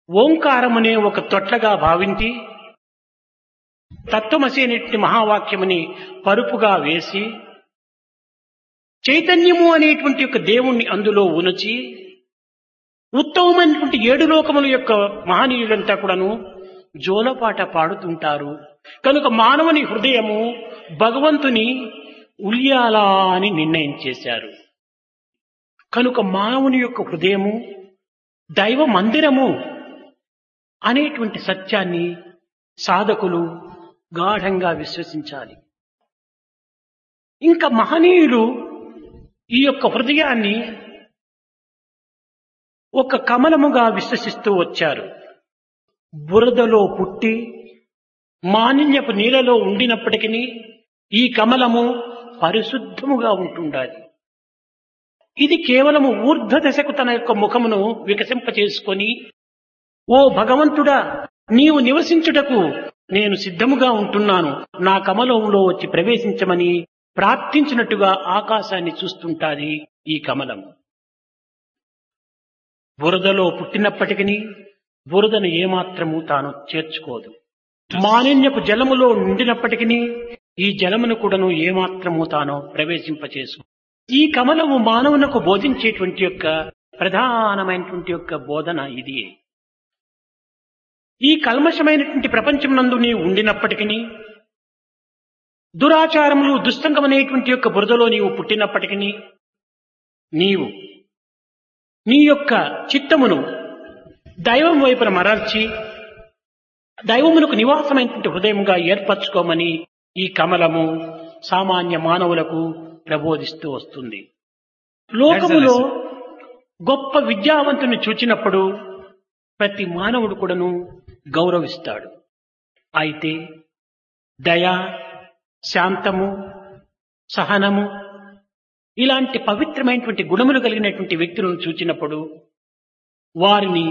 ఓంకారమునే ఒక తొట్లగా భావించి తత్వమసి అనేటువంటి మహావాక్యముని పరుపుగా వేసి చైతన్యము అనేటువంటి యొక్క దేవుణ్ణి అందులో ఉనచి ఉత్తమమైనటువంటి ఏడు లోకముల యొక్క మహనీయులంతా కూడాను జోలపాట పాడుతుంటారు కనుక మానవుని హృదయము భగవంతుని ఉల్యాలా అని నిర్ణయం చేశారు కనుక మానవుని యొక్క హృదయము దైవ మందిరము అనేటువంటి సత్యాన్ని సాధకులు గాఢంగా విశ్వసించాలి ఇంకా మహనీయులు ఈ యొక్క హృదయాన్ని ఒక కమలముగా విశ్వసిస్తూ వచ్చారు బురదలో పుట్టి మాలిన్యపు నీళ్ళలో ఉండినప్పటికీ ఈ కమలము పరిశుద్ధముగా ఉంటుండాలి ఇది కేవలము ఊర్ధ్వ దశకు తన యొక్క ముఖమును వికసింపచేసుకొని ఓ భగవంతుడా నీవు నివసించుటకు నేను సిద్ధముగా ఉంటున్నాను నా కమలంలో వచ్చి ప్రవేశించమని ప్రార్థించినట్టుగా ఆకాశాన్ని చూస్తుంటాది ఈ కమలం బురదలో పుట్టినప్పటికీ బురదను ఏమాత్రము తాను చేర్చుకోదు మాలిన్యపు జలములో ఉండినప్పటికీ ఈ జలమును కూడాను ఏమాత్రము తాను ప్రవేశింపచేసు ఈ కమలము మానవునకు బోధించేటువంటి యొక్క ప్రధానమైనటువంటి యొక్క బోధన ఇది ఈ కల్మషమైనటువంటి ప్రపంచం నందు నీవు ఉండినప్పటికీ దురాచారములు దుస్తంగమనేటువంటి యొక్క బురదలో నీవు పుట్టినప్పటికీ నీవు నీ యొక్క చిత్తమును దైవం వైపున మరల్చి దైవమునకు నివాసమైనటువంటి హృదయముగా ఏర్పరచుకోమని ఈ కమలము సామాన్య మానవులకు ప్రబోధిస్తూ వస్తుంది లోకములో గొప్ప విద్యావంతుని చూచినప్పుడు ప్రతి మానవుడు కూడాను గౌరవిస్తాడు అయితే దయ శాంతము సహనము ఇలాంటి పవిత్రమైనటువంటి గుణములు కలిగినటువంటి వ్యక్తులను చూచినప్పుడు వారిని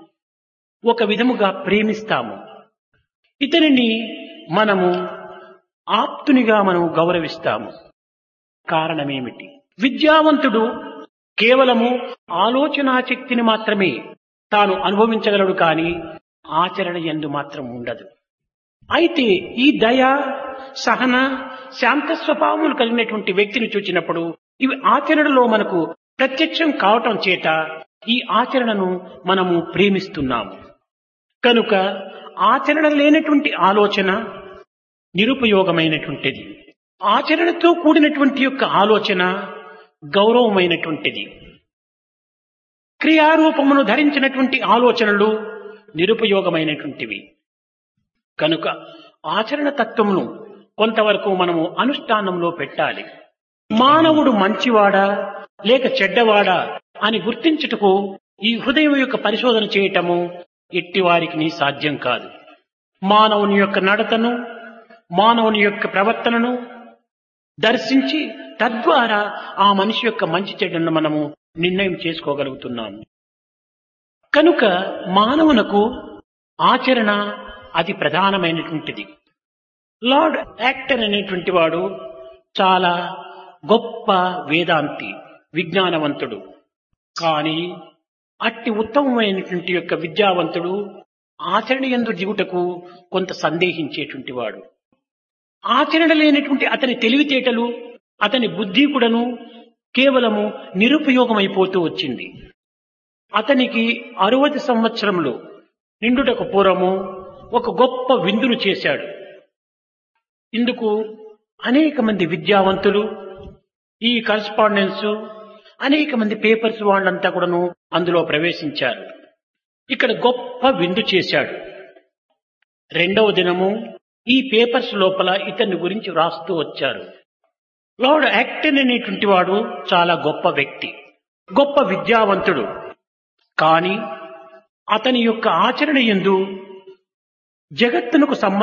ఒక విధముగా ప్రేమిస్తాము ఇతనిని మనము ఆప్తునిగా మనము గౌరవిస్తాము కారణమేమిటి విద్యావంతుడు కేవలము ఆలోచనా శక్తిని మాత్రమే తాను అనుభవించగలడు కానీ ఆచరణ ఎందు మాత్రం ఉండదు అయితే ఈ దయ సహన శాంత స్వభావములు కలిగినటువంటి వ్యక్తిని చూచినప్పుడు ఇవి ఆచరణలో మనకు ప్రత్యక్షం కావటం చేత ఈ ఆచరణను మనము ప్రేమిస్తున్నాము కనుక ఆచరణ లేనటువంటి ఆలోచన నిరుపయోగమైనటువంటిది ఆచరణతో కూడినటువంటి యొక్క ఆలోచన గౌరవమైనటువంటిది క్రియారూపమును ధరించినటువంటి ఆలోచనలు నిరుపయోగమైనటువంటివి కనుక ఆచరణ తత్వమును కొంతవరకు మనము అనుష్ఠానంలో పెట్టాలి మానవుడు మంచివాడా లేక చెడ్డవాడా అని గుర్తించుటకు ఈ హృదయం యొక్క పరిశోధన చేయటము ఎట్టి వారికి సాధ్యం కాదు మానవుని యొక్క నడతను మానవుని యొక్క ప్రవర్తనను దర్శించి తద్వారా ఆ మనిషి యొక్క మంచి చెడ్డను మనము నిర్ణయం చేసుకోగలుగుతున్నాము కనుక మానవునకు ఆచరణ అది ప్రధానమైనటువంటిది లార్డ్ యాక్టర్ అనేటువంటి వాడు చాలా గొప్ప వేదాంతి విజ్ఞానవంతుడు కానీ అట్టి ఉత్తమమైనటువంటి యొక్క విద్యావంతుడు ఆచరణ ఎందు దిగుటకు కొంత సందేహించేటువంటి వాడు ఆచరణ లేనటువంటి అతని తెలివితేటలు అతని బుద్ధి కూడాను కేవలము నిరుపయోగమైపోతూ వచ్చింది అతనికి అరవది సంవత్సరములు నిండుటకు పూర్వము ఒక గొప్ప విందును చేశాడు ఇందుకు అనేక మంది విద్యావంతులు ఈ కరస్పాండెన్స్ అనేక మంది పేపర్స్ వాళ్ళంతా కూడాను అందులో ప్రవేశించారు ఇక్కడ గొప్ప విందు చేశాడు రెండవ దినము ఈ పేపర్స్ లోపల ఇతన్ని గురించి వ్రాస్తూ వచ్చారు లార్డ్ యాక్టన్ అనేటువంటి వాడు చాలా గొప్ప వ్యక్తి గొప్ప విద్యావంతుడు కానీ అతని యొక్క ఆచరణ ఎందు జగత్తునకు సంబంధించి